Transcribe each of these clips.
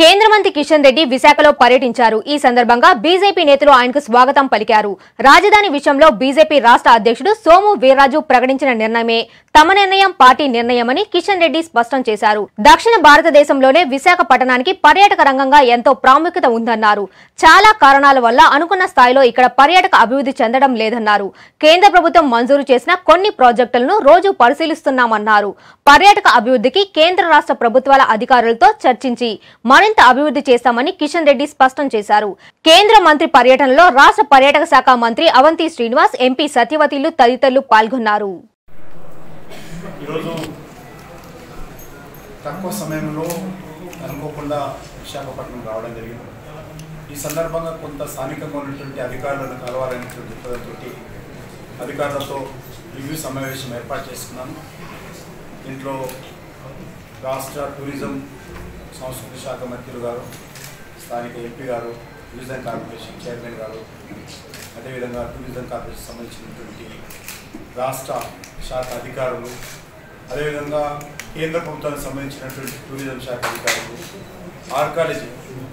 కేంద్ర మంత్రి కిషన్ రెడ్డి విశాఖలో పర్యటించారు ఈ సందర్భంగా బీజేపీ నేతలు ఆయనకు స్వాగతం పలికారు రాజధాని విషయంలో బీజేపీ రాష్ట్ర అధ్యక్షుడు సోము వీర్రాజు ప్రకటించిన నిర్ణయమే తమ నిర్ణయం పార్టీ నిర్ణయమని కిషన్ రెడ్డి స్పష్టం చేశారు దక్షిణ భారతదేశంలోనే విశాఖపట్టణానికి పర్యాటక రంగంగా ఎంతో ప్రాముఖ్యత ఉందన్నారు చాలా కారణాల వల్ల అనుకున్న స్థాయిలో ఇక్కడ పర్యాటక అభివృద్ధి చెందడం లేదన్నారు కేంద్ర ప్రభుత్వం మంజూరు చేసిన కొన్ని ప్రాజెక్టులను రోజు పరిశీలిస్తున్నామన్నారు పర్యాటక అభివృద్ధికి కేంద్ర రాష్ట్ర ప్రభుత్వాల అధికారులతో చర్చించి మరింత అభివృద్ధి చేస్తామని కిషన్ రెడ్డి స్పష్టం చేశారు కేంద్ర మంత్రి పర్యటనలో రాష్ట్ర పర్యాటక శాఖ మంత్రి అవంతి శ్రీనివాస్ ఎంపీ సత్యవతిలు తదితరులు పాల్గొన్నారు ఈరోజు తక్కువ సమయంలో అనుకోకుండా విశాఖపట్నం రావడం జరిగింది ఈ సందర్భంగా కొంత స్థానికంగా ఉన్నటువంటి అధికారులను కలవాలనేటువంటి దృక్పథంతో అధికారులతో రివ్యూ సమావేశం ఏర్పాటు చేసుకున్నాను దీంట్లో రాష్ట్ర టూరిజం సంస్కృతి శాఖ మంత్రులు గారు స్థానిక ఎంపీ గారు టూరిజం కార్పొరేషన్ చైర్మన్ గారు అదేవిధంగా టూరిజం కార్పొరేషన్ సంబంధించినటువంటి రాష్ట్ర శాఖ అధికారులు అదేవిధంగా కేంద్ర ప్రభుత్వానికి సంబంధించినటువంటి టూరిజం శాఖ అధికారులు archaeology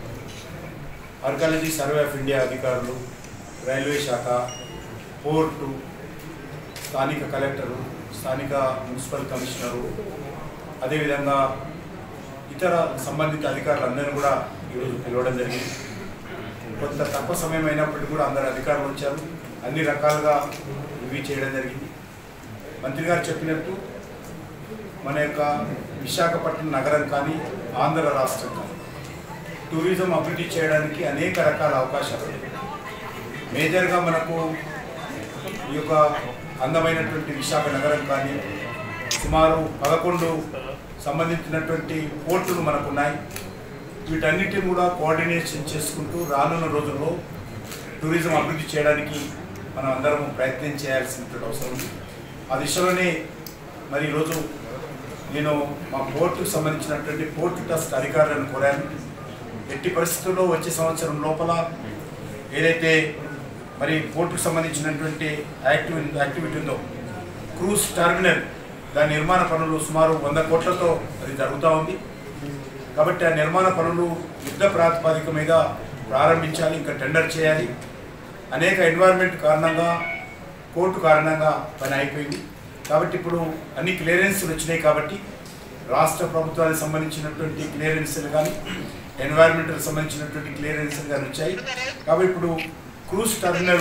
archaeology survey of India అధికారులు రైల్వే శాఖ పోర్టు స్థానిక కలెక్టరు స్థానిక మున్సిపల్ కమిషనరు అదేవిధంగా ఇతర సంబంధిత అధికారులందరినీ కూడా ఈరోజు పిలవడం జరిగింది కొంత తక్కువ సమయం అయినప్పటికీ కూడా అందరు అధికారులు వచ్చారు అన్ని రకాలుగా రివ్యూ చేయడం జరిగింది మంత్రి గారు చెప్పినట్టు మన యొక్క విశాఖపట్నం నగరం కానీ ఆంధ్ర రాష్ట్రం కానీ టూరిజం అభివృద్ధి చేయడానికి అనేక రకాల అవకాశాలు ఉన్నాయి మేజర్గా మనకు ఈ యొక్క అందమైనటువంటి విశాఖ నగరం కానీ సుమారు పదకొండు సంబంధించినటువంటి పోర్టులు మనకు ఉన్నాయి వీటన్నిటిని కూడా కోఆర్డినేషన్ చేసుకుంటూ రానున్న రోజుల్లో టూరిజం అభివృద్ధి చేయడానికి మనం అందరం ప్రయత్నం చేయాల్సినటువంటి అవసరం ఉంది ఆ దిశలోనే మరి ఈరోజు నేను మా పోర్టుకు సంబంధించినటువంటి పోర్టు ట్రస్ట్ అధికారులను కోరాను ఎట్టి పరిస్థితుల్లో వచ్చే సంవత్సరం లోపల ఏదైతే మరి పోర్టుకు సంబంధించినటువంటి యాక్టివ్ యాక్టివిటీ ఉందో క్రూజ్ టర్మినల్ దాని నిర్మాణ పనులు సుమారు వంద కోట్లతో అది జరుగుతూ ఉంది కాబట్టి ఆ నిర్మాణ పనులు యుద్ధ ప్రాతిపదిక మీద ప్రారంభించాలి ఇంకా టెండర్ చేయాలి అనేక ఎన్వైర్న్మెంట్ కారణంగా కోర్టు కారణంగా పని అయిపోయింది కాబట్టి ఇప్పుడు అన్ని క్లియరెన్స్లు వచ్చినాయి కాబట్టి రాష్ట్ర ప్రభుత్వానికి సంబంధించినటువంటి క్లియరెన్స్లు కానీ ఎన్వైర్న్మెంట్కి సంబంధించినటువంటి క్లియరెన్స్లు కానీ వచ్చాయి కాబట్టి ఇప్పుడు క్రూజ్ టర్మినల్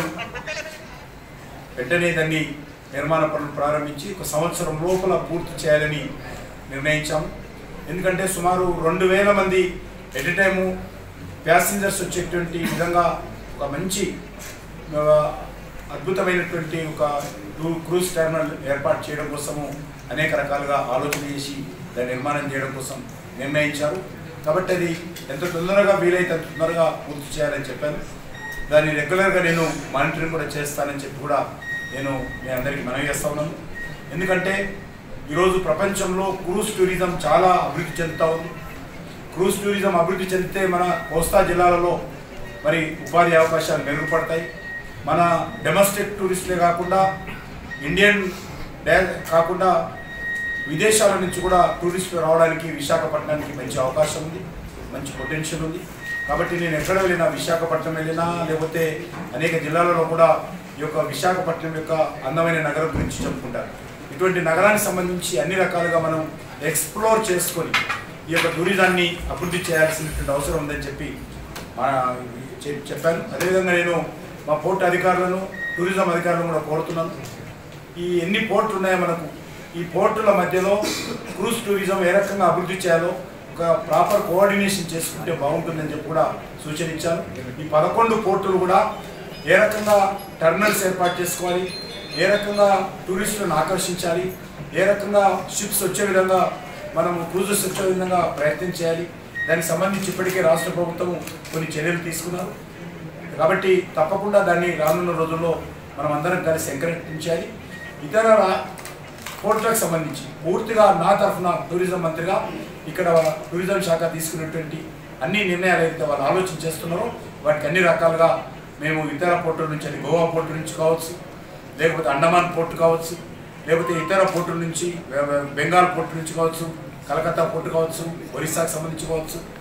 వెంటనే దాన్ని నిర్మాణ పనులు ప్రారంభించి ఒక సంవత్సరం లోపల పూర్తి చేయాలని నిర్ణయించాము ఎందుకంటే సుమారు రెండు వేల మంది ఎట్ టైము ప్యాసింజర్స్ వచ్చేటువంటి విధంగా ఒక మంచి ఆ, అద్భుతమైనటువంటి ఒక క్రూ- క్రూజ్ టర్మినల్ ఏర్పాటు చేయడం కోసము అనేక రకాలుగా ఆలోచన చేసి దాన్ని నిర్మాణం చేయడం కోసం నిర్ణయించారు కాబట్టి అది ఎంత తొందరగా వీలైతే అంత తొందరగా పూర్తి చేయాలని చెప్పాను దాన్ని రెగ్యులర్గా నేను మానిటరింగ్ కూడా చేస్తానని చెప్పి కూడా నేను మీ అందరికీ మనవి చేస్తా ఉన్నాను ఎందుకంటే ఈరోజు ప్రపంచంలో క్రూజ్ టూరిజం చాలా అభివృద్ధి చెందుతూ ఉంది క్రూజ్ టూరిజం అభివృద్ధి చెందితే మన కోస్తా జిల్లాలలో మరి ఉపాధి అవకాశాలు మెరుగుపడతాయి మన డొమెస్టిక్ టూరిస్టులే కాకుండా ఇండియన్ డే- కాకుండా విదేశాల నుంచి కూడా టూరిస్టులు రావడానికి విశాఖపట్నానికి మంచి అవకాశం ఉంది మంచి పొటెన్షియల్ ఉంది కాబట్టి నేను ఎక్కడ వెళ్ళినా విశాఖపట్నం వెళ్ళినా లేకపోతే అనేక జిల్లాలలో కూడా ఈ యొక్క విశాఖపట్నం యొక్క అందమైన నగరం గురించి చెప్పుకుంటారు ఇటువంటి నగరానికి సంబంధించి అన్ని రకాలుగా మనం ఎక్స్ప్లోర్ చేసుకొని ఈ యొక్క టూరిజాన్ని అభివృద్ధి చేయాల్సినటువంటి అవసరం ఉందని చెప్పి మా చె- చెప్పాను అదేవిధంగా నేను మా పోర్టు అధికారులను టూరిజం అధికారులను కూడా కోరుతున్నాను ఈ ఎన్ని పోర్టులు ఉన్నాయో మనకు ఈ పోర్టుల మధ్యలో క్రూజ్ టూరిజం ఏ రకంగా అభివృద్ధి చేయాలో ఒక ప్రాపర్ కోఆర్డినేషన్ చేసుకుంటే బాగుంటుందని చెప్పి కూడా సూచన ఇచ్చాను ఈ పదకొండు పోర్టులు కూడా ఏ రకంగా టర్మినల్స్ ఏర్పాటు చేసుకోవాలి ఏ రకంగా టూరిస్టులను ఆకర్షించాలి ఏ రకంగా షిప్స్ వచ్చే విధంగా మనం క్రూజెస్ వచ్చే విధంగా ప్రయత్నం చేయాలి దానికి సంబంధించి ఇప్పటికే రాష్ట్ర ప్రభుత్వం కొన్ని చర్యలు తీసుకున్నారు కాబట్టి తప్పకుండా దాన్ని రానున్న రోజుల్లో మనం అందరం కలిసి ఎంకరేజ్ చేయాలి ఇతర రా- పోర్టులకు సంబంధించి పూర్తిగా నా తరఫున టూరిజం మంత్రిగా ఇక్కడ టూరిజం శాఖ తీసుకున్నటువంటి అన్ని నిర్ణయాలు అయితే వాళ్ళు ఆలోచన చేస్తున్నారో వాటికి అన్ని రకాలుగా మేము ఇతర పోర్టుల నుంచి అది గోవా పోర్టు నుంచి కావచ్చు లేకపోతే అండమాన్ పోర్టు కావచ్చు లేకపోతే ఇతర పోర్టుల నుంచి బె- బె- బెంగాల్ పోర్టు నుంచి కావచ్చు కలకత్తా పోర్టు కావచ్చు ఒరిస్సాకు సంబంధించి కావచ్చు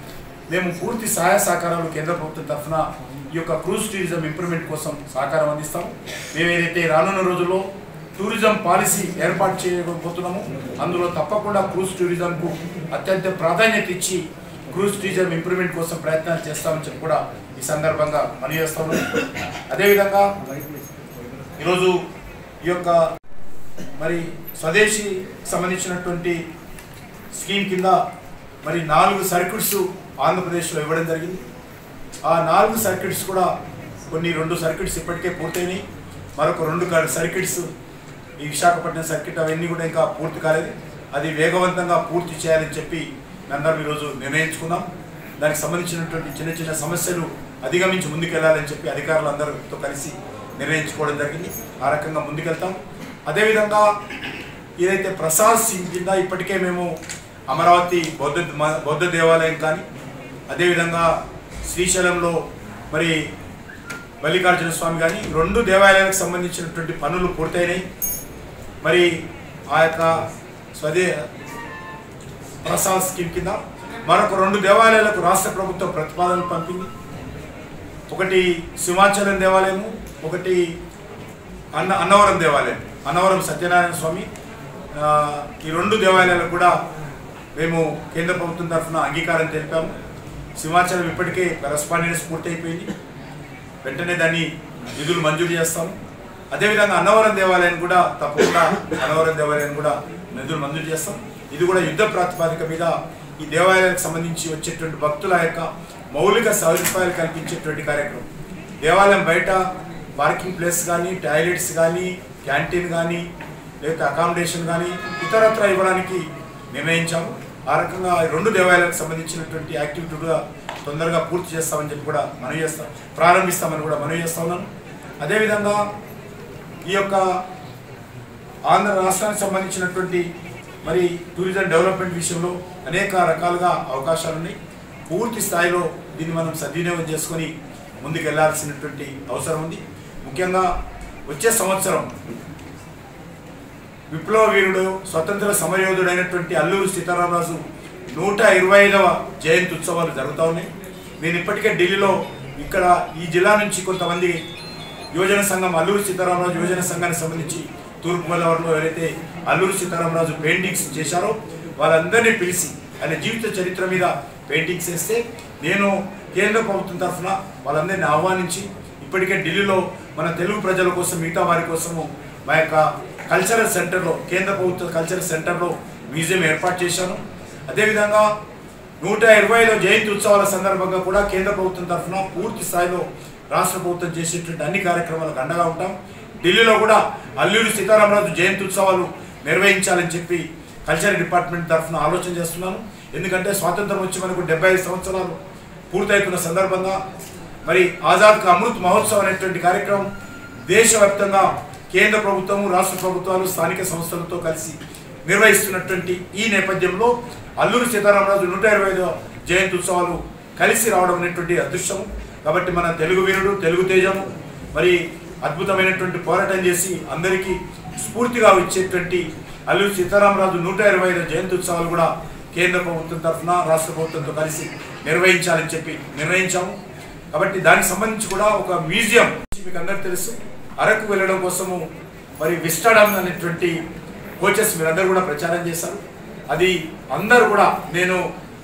మేము పూర్తి సహాయ సహకారాలు కేంద్ర ప్రభుత్వం తరఫున ఈ యొక్క క్రూజ్ టూరిజం ఇంప్రూవ్మెంట్ కోసం సహకారం అందిస్తాము మేము ఏదైతే రానున్న రోజుల్లో టూరిజం పాలసీ ఏర్పాటు చేయబోతున్నాము అందులో తప్పకుండా క్రూజ్ టూరిజంకు అత్యంత ప్రాధాన్యత ఇచ్చి క్రూజ్ టూరిజం ఇంప్రూవ్మెంట్ కోసం ప్రయత్నాలు చేస్తామని చెప్పి కూడా ఈ సందర్భంగా మనవి చేస్తాము అదేవిధంగా ఈరోజు ఈ యొక్క మరి స్వదేశీ సంబంధించినటువంటి స్కీమ్ కింద మరి నాలుగు సర్క్యూట్స్ ఆంధ్రప్రదేశ్లో ఇవ్వడం జరిగింది ఆ నాలుగు సర్క్యూట్స్ కూడా కొన్ని రెండు సర్క్యూట్స్ ఇప్పటికే పూర్తయినాయి మరొక రెండు సర్క్యూట్స్ ఈ విశాఖపట్నం సర్క్యూట్ అవన్నీ కూడా ఇంకా పూర్తి కాలేదు అది వేగవంతంగా పూర్తి చేయాలని చెప్పి మేమందరం ఈరోజు నిర్ణయించుకున్నాం దానికి సంబంధించినటువంటి చిన్న చిన్న సమస్యలు అధిగమించి ముందుకెళ్లాలని చెప్పి అధికారులందరితో కలిసి నిర్ణయించుకోవడం జరిగింది ఆ రకంగా ముందుకెళ్తాం అదేవిధంగా ఏదైతే ప్రసాద్ సింగ్ కింద ఇప్పటికే మేము అమరావతి బౌద్ధ మ- బౌద్ధ దేవాలయం కానీ అదేవిధంగా శ్రీశైలంలో మరి మల్లికార్జున స్వామి కానీ రెండు దేవాలయాలకు సంబంధించినటువంటి పనులు పూర్తయినాయి మరి ఆ యొక్క స్వదే ప్రసాద్ స్కీమ్ కింద మరొక రెండు దేవాలయాలకు రాష్ట్ర ప్రభుత్వం ప్రతిపాదనలు పంపింది ఒకటి సింహాచలం దేవాలయము ఒకటి అన్న అన్నవరం దేవాలయం అన్నవరం సత్యనారాయణ స్వామి ఆ, ఈ రెండు దేవాలయాలకు కూడా మేము కేంద్ర ప్రభుత్వం తరఫున అంగీకారం తెలిపాము సింహాచలం ఇప్పటికే కరస్పాండెన్స్ పూర్తయిపోయింది వెంటనే దాన్ని నిధులు మంజూరు చేస్తాము అదేవిధంగా అన్నవరం దేవాలయాన్ని కూడా తప్పకుండా అన్నవరం దేవాలయాన్ని కూడా నిధులు మంజూరు చేస్తాం ఇది కూడా యుద్ధ ప్రాతిపాదిక మీద ఈ దేవాలయానికి సంబంధించి వచ్చేటువంటి భక్తుల యొక్క మౌలిక సదుపాయాలు కల్పించేటువంటి కార్యక్రమం దేవాలయం బయట పార్కింగ్ ప్లేస్ కానీ టాయిలెట్స్ కానీ క్యాంటీన్ కానీ లేకపోతే అకామిడేషన్ కానీ ఇతరత్ర ఇవ్వడానికి నిర్ణయించాము ఆ రకంగా ఈ రెండు దేవాలయాలకు సంబంధించినటువంటి యాక్టివిటీ కూడా తొందరగా పూర్తి చేస్తామని చెప్పి కూడా మనవి చేస్తాం ప్రారంభిస్తామని కూడా మనవి చేస్తా ఉన్నాను అదేవిధంగా ఈ యొక్క ఆంధ్ర రాష్ట్రానికి సంబంధించినటువంటి మరి టూరిజం డెవలప్మెంట్ విషయంలో అనేక రకాలుగా అవకాశాలు ఉన్నాయి పూర్తి స్థాయిలో దీన్ని మనం సద్వినియోగం చేసుకొని ముందుకు వెళ్ళాల్సినటువంటి అవసరం ఉంది ముఖ్యంగా వచ్చే సంవత్సరం విప్లవ వీరుడు స్వతంత్ర సమరయోధుడైనటువంటి అల్లూరు సీతారామరాజు నూట ఇరవై ఐదవ జయంతి ఉత్సవాలు జరుగుతూ ఉన్నాయి నేను ఇప్పటికే ఢిల్లీలో ఇక్కడ ఈ జిల్లా నుంచి కొంతమంది యువజన సంఘం అల్లూరు సీతారామరాజు యువజన సంఘానికి సంబంధించి తూర్పుగోదావరిలో ఎవరైతే అల్లూరు సీతారామరాజు పెయింటింగ్స్ చేశారో వాళ్ళందరినీ పిలిచి ఆయన జీవిత చరిత్ర మీద పెయింటింగ్స్ వేస్తే నేను కేంద్ర ప్రభుత్వం తరఫున వాళ్ళందరినీ ఆహ్వానించి ఇప్పటికే ఢిల్లీలో మన తెలుగు ప్రజల కోసం మిగతా వారి కోసము మా యొక్క కల్చరల్ సెంటర్లో కేంద్ర ప్రభుత్వ కల్చరల్ సెంటర్లో మ్యూజియం ఏర్పాటు చేశాను అదేవిధంగా నూట ఇరవై ఐదో జయంతి ఉత్సవాల సందర్భంగా కూడా కేంద్ర ప్రభుత్వం తరఫున పూర్తి స్థాయిలో రాష్ట్ర ప్రభుత్వం చేసేటువంటి అన్ని కార్యక్రమాలకు అండగా ఉంటాం ఢిల్లీలో కూడా అల్లూరి సీతారామరాజు జయంతి ఉత్సవాలు నిర్వహించాలని చెప్పి కల్చర్ డిపార్ట్మెంట్ తరఫున ఆలోచన చేస్తున్నాను ఎందుకంటే స్వాతంత్రం వచ్చి మనకు డెబ్బై ఐదు సంవత్సరాలు పూర్తవుతున్న సందర్భంగా మరి ఆజాద్ కా అమృత్ మహోత్సవ్ అనేటువంటి కార్యక్రమం దేశవ్యాప్తంగా కేంద్ర ప్రభుత్వము రాష్ట్ర ప్రభుత్వాలు స్థానిక సంస్థలతో కలిసి నిర్వహిస్తున్నటువంటి ఈ నేపథ్యంలో అల్లూరి సీతారామరాజు నూట ఇరవై ఐదో జయంతి ఉత్సవాలు కలిసి రావడం అనేటువంటి అదృష్టం కాబట్టి మన తెలుగు వీరుడు తెలుగు తేజము మరి అద్భుతమైనటువంటి పోరాటం చేసి అందరికీ స్ఫూర్తిగా ఇచ్చేటువంటి అల్లూరి సీతారామరాజు నూట ఇరవై ఐదో జయంతి ఉత్సవాలు కూడా కేంద్ర ప్రభుత్వం తరఫున రాష్ట్ర ప్రభుత్వంతో కలిసి నిర్వహించాలని చెప్పి నిర్ణయించాము కాబట్టి దానికి సంబంధించి కూడా ఒక మ్యూజియం మీకు అందరికీ తెలుసు అరకు వెళ్ళడం కోసము మరి విస్టాడమ్ అనేటువంటి కోచెస్ మీరందరూ కూడా ప్రచారం చేశారు అది అందరూ కూడా నేను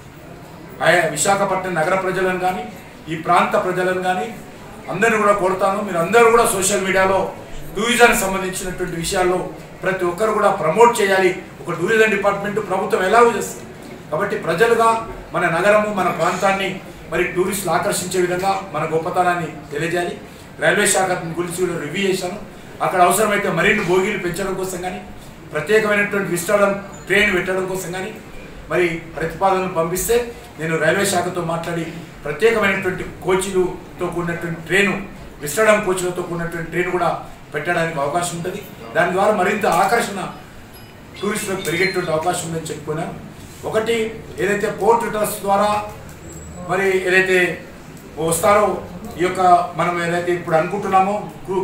ఆయా విశాఖపట్నం నగర ప్రజలను కానీ ఈ ప్రాంత ప్రజలను కానీ అందరిని కూడా కోరుతాను మీరు అందరూ కూడా సోషల్ మీడియాలో టూరిజానికి సంబంధించినటువంటి విషయాల్లో ప్రతి ఒక్కరు కూడా ప్రమోట్ చేయాలి ఒక టూరిజం డిపార్ట్మెంట్ ప్రభుత్వం ఎలాగో చేస్తుంది కాబట్టి ప్రజలుగా మన నగరము మన ప్రాంతాన్ని మరి టూరిస్టులు ఆకర్షించే విధంగా మన గొప్పతనాన్ని తెలియజేయాలి రైల్వే శాఖ గురించి కూడా రివ్యూ చేశాను అక్కడ అవసరమైతే మరిన్ని బోగీలు పెంచడం కోసం కానీ ప్రత్యేకమైనటువంటి విస్టాడం ట్రైన్ పెట్టడం కోసం కానీ మరి ప్రతిపాదనలు పంపిస్తే నేను రైల్వే శాఖతో మాట్లాడి ప్రత్యేకమైనటువంటి కోచ్లతో కూడినటువంటి ట్రైను విస్తరడం కోచ్లతో కూడినటువంటి ట్రైన్ కూడా పెట్టడానికి అవకాశం ఉంటుంది దాని ద్వారా మరింత ఆకర్షణ టూరిస్టులకు పెరిగేటువంటి అవకాశం ఉందని చెప్పుకున్నాను ఒకటి ఏదైతే పోర్ట్ ట్రస్ట్ ద్వారా మరి ఏదైతే వస్తారో ఈ యొక్క మనం ఏదైతే ఇప్పుడు అనుకుంటున్నామో క్రూ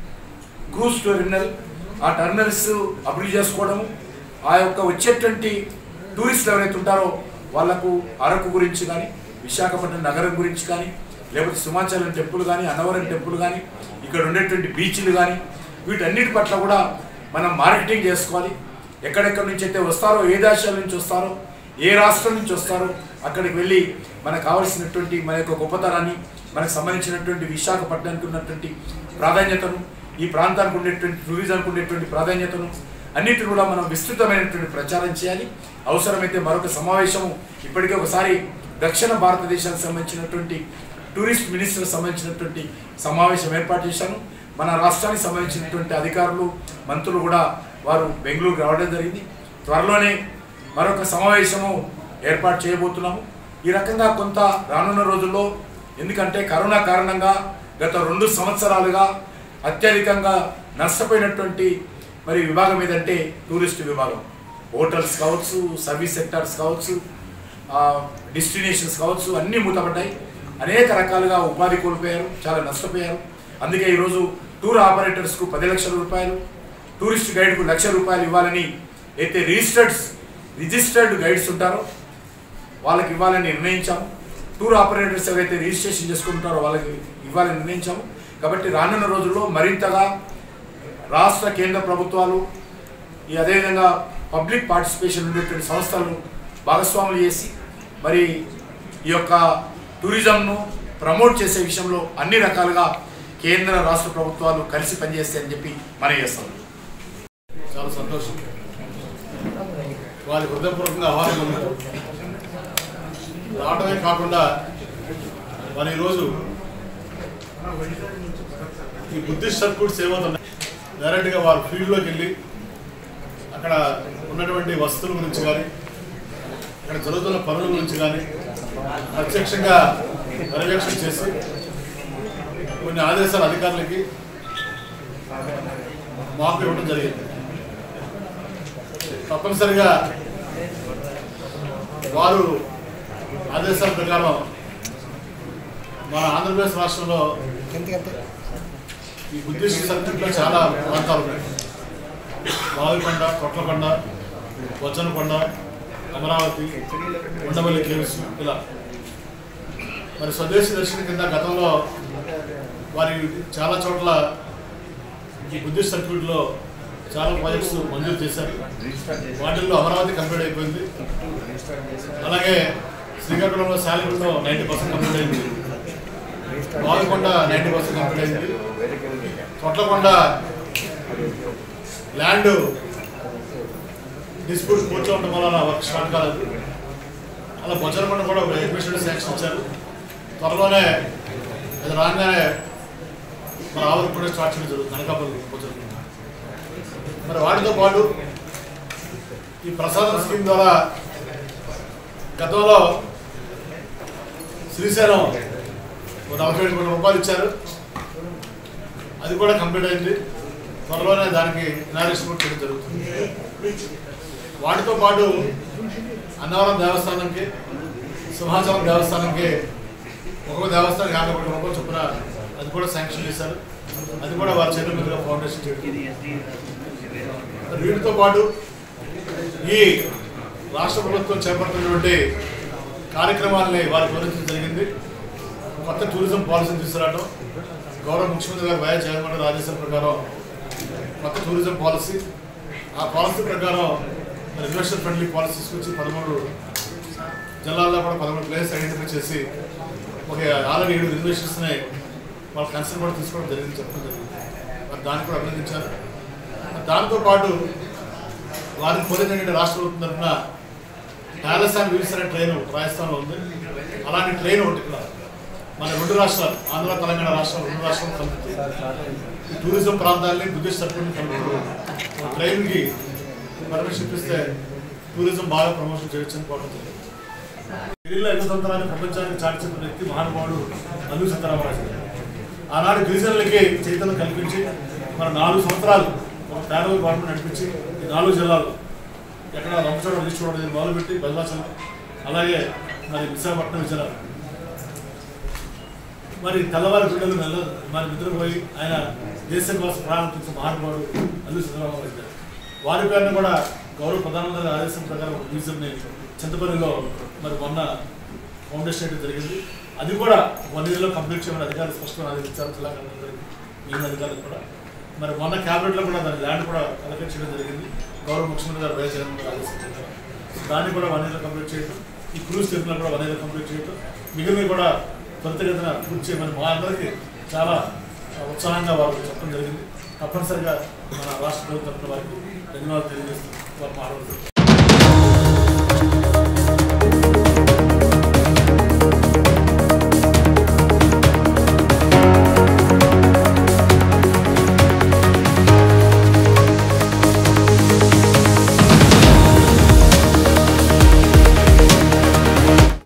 క్రూజ్ టెర్మినల్ ఆ టెర్మినల్స్ అభివృద్ధి చేసుకోవడం ఆ యొక్క వచ్చేటువంటి టూరిస్టులు ఎవరైతే ఉంటారో వాళ్ళకు అరకు గురించి కానీ విశాఖపట్నం నగరం గురించి కానీ లేకపోతే సింహాచలం టెంపుల్ కానీ అన్నవరం టెంపుల్ కానీ ఇక్కడ ఉండేటువంటి బీచ్లు కానీ వీటన్నిటి పట్ల కూడా మనం మార్కెటింగ్ చేసుకోవాలి ఎక్కడెక్కడి నుంచి అయితే వస్తారో ఏ దేశాల నుంచి వస్తారో ఏ రాష్ట్రం నుంచి వస్తారో అక్కడికి వెళ్ళి మనకు కావలసినటువంటి మన యొక్క గొప్పతనాన్ని మనకు సంబంధించినటువంటి విశాఖపట్నానికి ఉన్నటువంటి ప్రాధాన్యతను ఈ ప్రాంతానికి ఉండేటువంటి టూరిజంకి ఉండేటువంటి ప్రాధాన్యతను అన్నిటిని కూడా మనం విస్తృతమైనటువంటి ప్రచారం చేయాలి అవసరమైతే మరొక సమావేశము ఇప్పటికే ఒకసారి దక్షిణ భారతదేశానికి సంబంధించినటువంటి టూరిస్ట్ మినిస్టర్ సంబంధించినటువంటి సమావేశం ఏర్పాటు చేశాను మన రాష్ట్రానికి సంబంధించినటువంటి అధికారులు మంత్రులు కూడా వారు బెంగళూరు రావడం జరిగింది త్వరలోనే మరొక సమావేశము ఏర్పాటు చేయబోతున్నాము ఈ రకంగా కొంత రానున్న రోజుల్లో ఎందుకంటే కరోనా కారణంగా గత రెండు సంవత్సరాలుగా అత్యధికంగా నష్టపోయినటువంటి మరి విభాగం ఏదంటే టూరిస్ట్ విభాగం హోటల్స్ కావచ్చు సర్వీస్ సెక్టార్స్ కావచ్చు డెస్టినేషన్స్ కావచ్చు అన్నీ మూతపడ్డాయి అనేక రకాలుగా ఉపాధి కోల్పోయారు చాలా నష్టపోయారు అందుకే ఈరోజు టూర్ ఆపరేటర్స్కు పది లక్షల రూపాయలు టూరిస్ట్ గైడ్కు లక్ష రూపాయలు ఇవ్వాలని అయితే రిజిస్టర్డ్ రిజిస్టర్డ్ గైడ్స్ ఉంటారో వాళ్ళకి ఇవ్వాలని నిర్ణయించాము టూర్ ఆపరేటర్స్ ఎవరైతే రిజిస్ట్రేషన్ చేసుకుంటారో వాళ్ళకి ఇవ్వాలని నిర్ణయించాము కాబట్టి రానున్న రోజుల్లో మరింతగా రాష్ట్ర కేంద్ర ప్రభుత్వాలు ఈ అదేవిధంగా పబ్లిక్ పార్టిసిపేషన్ ఉండేటువంటి సంస్థలను భాగస్వాములు చేసి మరి ఈ యొక్క టూరిజంను ప్రమోట్ చేసే విషయంలో అన్ని రకాలుగా కేంద్ర రాష్ట్ర ప్రభుత్వాలు కలిసి పనిచేస్తాయని చెప్పి మనం చేస్తాం చాలా సంతోషం వారి హృదయపూర్వకంగా ఆహ్వానం ఉన్నారు రావడమే కాకుండా మరి ఈరోజు ఈ బుద్ధిస్ట్ సర్క్యూట్స్ ఏమవుతున్నాయి డైరెక్ట్గా వారు ఫీల్డ్లోకి వెళ్ళి అక్కడ ఉన్నటువంటి వస్తువుల గురించి కానీ అక్కడ జరుగుతున్న పనుల గురించి కానీ ప్రత్యక్షంగా పర్యవేక్షణ చేసి కొన్ని ఆదేశాలు అధికారులకి మాకు ఇవ్వడం జరిగింది తప్పనిసరిగా వారు ఆదేశాల ప్రకారం మన ఆంధ్రప్రదేశ్ రాష్ట్రంలో ఈ బుద్ధిస్ట్ సర్క్యూట్లో చాలా ప్రాంతాలు ఉన్నాయి బావికొండ కొట్లకొండ వచ్చనకొండ అమరావతి ఉండవల్లి కేవ్స్ ఇలా మరి స్వదేశీ దర్శనం కింద గతంలో వారి చాలా చోట్ల ఈ బుద్ధిస్ట్ సర్క్యూట్లో చాలా ప్రాజెక్ట్స్ మంజూరు చేశారు వాటిల్లో అమరావతి కంప్లీట్ అయిపోయింది అలాగే శ్రీకాకుళంలో శాలిగుంలో నైంటీ పర్సెంట్ కంప్లీట్ అయింది బావికొండ నైంటీ పర్సెంట్ కంప్లీట్ అయింది తొట్లకొండ ల్యాండ్ డిస్ప్యూట్ పూర్తిగా ఉండడం వల్ల వర్క్ స్టార్ట్ కాలేదు అలా బొచ్చనకొండ కూడా ఎగ్జిబిషన్ శాంక్షన్ ఇచ్చారు త్వరలోనే అది రాగానే మన ఆవులకు కూడా స్టార్ట్ చేయడం జరుగుతుంది అనకాపల్లి బొచ్చనకొండ మరి వాటితో పాటు ఈ ప్రసాదం స్కీమ్ ద్వారా గతంలో శ్రీశైలం ఒక నలభై ఏడు కోట్ల రూపాయలు ఇచ్చారు అది కూడా కంప్లీట్ అయింది త్వరలోనే దానికి ఇనారేషన్ కూడా చేయడం జరుగుతుంది వాటితో పాటు అన్నవరం దేవస్థానంకి సింహాచలం దేవస్థానంకి ఒక్కొక్క దేవస్థానం యాభై కోట్ల రూపాయలు చొప్పున అది కూడా శాంక్షన్ చేశారు అది కూడా వారి చేతుల మీదుగా ఫౌండేషన్ చేయడం మరి వీటితో పాటు ఈ రాష్ట్ర ప్రభుత్వం చేపడుతున్నటువంటి కార్యక్రమాలని వారి వివరించడం జరిగింది కొత్త టూరిజం పాలసీని తీసుకురావడం గౌరవ ముఖ్యమంత్రి గారు వైఎస్ జగన్మోహన్ రెడ్డి ఆదేశాల ప్రకారం కొత్త టూరిజం పాలసీ ఆ పాలసీ ప్రకారం ఇన్వెస్టర్ ఫ్రెండ్లీ పాలసీ తీసుకొచ్చి పదమూడు జిల్లాల్లో కూడా పదమూడు ప్లేస్ ఐడెంటిఫై చేసి ఒక ఆల్రెడీ ఏడు ఇన్వెస్టర్స్ని వాళ్ళ కన్సర్న్ కూడా తీసుకోవడం జరిగింది చెప్పడం జరిగింది మరి దాన్ని కూడా అభినందించారు దాంతో పాటు వారికి కోరిన రాష్ట్ర ప్రభుత్వం తరఫున ప్యాలెస్ అండ్ వీల్స్ అనే ట్రైన్ రాజస్థాన్లో ఉంది అలాంటి ట్రైన్ ఒకటి ఇక్కడ మన రెండు రాష్ట్రాలు ఆంధ్ర తెలంగాణ రాష్ట్రాలు రెండు రాష్ట్రాలు కలుపుతుంది ఈ టూరిజం ప్రాంతాలని బుద్ధిస్ట్ సర్కిల్ని కలుపుతూ ఒక ట్రైన్కి పర్మిషన్ ఇప్పిస్తే టూరిజం బాగా ప్రమోషన్ చేయొచ్చని కోరడం జరిగింది గిరిజన యుగతంత్రాన్ని ప్రపంచానికి చాటి చెప్పిన వ్యక్తి మహానుభావుడు అల్లు సీతారామరాజు గారు. ఆనాడు గిరిజనులకి చైతన్యం కల్పించి మన నాలుగు సంవత్సరాలు ఒక పేదల గవర్నమెంట్ నడిపించి ఈ నాలుగు జిల్లాలు ఎక్కడ రంపచోడ రిజిస్టర్ అనేది మొదలుపెట్టి భద్రాచలం అలాగే మరి విశాఖపట్నం విజయనగరం మరి తెల్లవారి బిడ్డలు నెల మరి నిద్రపోయి ఆయన దేశం కోసం ప్రారంభించిన మహానుభావుడు అల్లు సీతారామరాజు గారు వారి పేరును కూడా గౌరవ ప్రధానమంత్రి ఆదేశం ప్రకారం ఒక మ్యూజియంని చింతపల్లిలో మరి మొన్న ఫౌండేషన్ వేయడం జరిగింది అది కూడా వన్ ఇయర్లో కంప్లీట్ చేయమని అధికారులు స్పష్టంగా ఆదేశించారు జిల్లా కలెక్టర్ గారికి మిగిలిన అధికారులు కూడా మరి మొన్న క్యాబినెట్లో కూడా దాని ల్యాండ్ కూడా అలకేట్ చేయడం జరిగింది గౌరవ ముఖ్యమంత్రి గారు వైఎస్ జగన్ గారు ఆదేశించారు దాన్ని కూడా వన్ ఇయర్లో కంప్లీట్ చేయడం ఈ క్రూజ్ టెంపుల్ కూడా వన్ ఇయర్లో కంప్లీట్ చేయడం మిగిలినవి కూడా త్వరితగతిన పూర్తి చేయమని మా అందరికీ చాలా ఉత్సాహంగా వారు చెప్పడం జరిగింది తప్పనిసరిగా మన రాష్ట్ర ప్రభుత్వం తరఫున వారికి ధన్యవాదాలు తెలియజేస్తూ వారు మాట్లాడుతున్నారు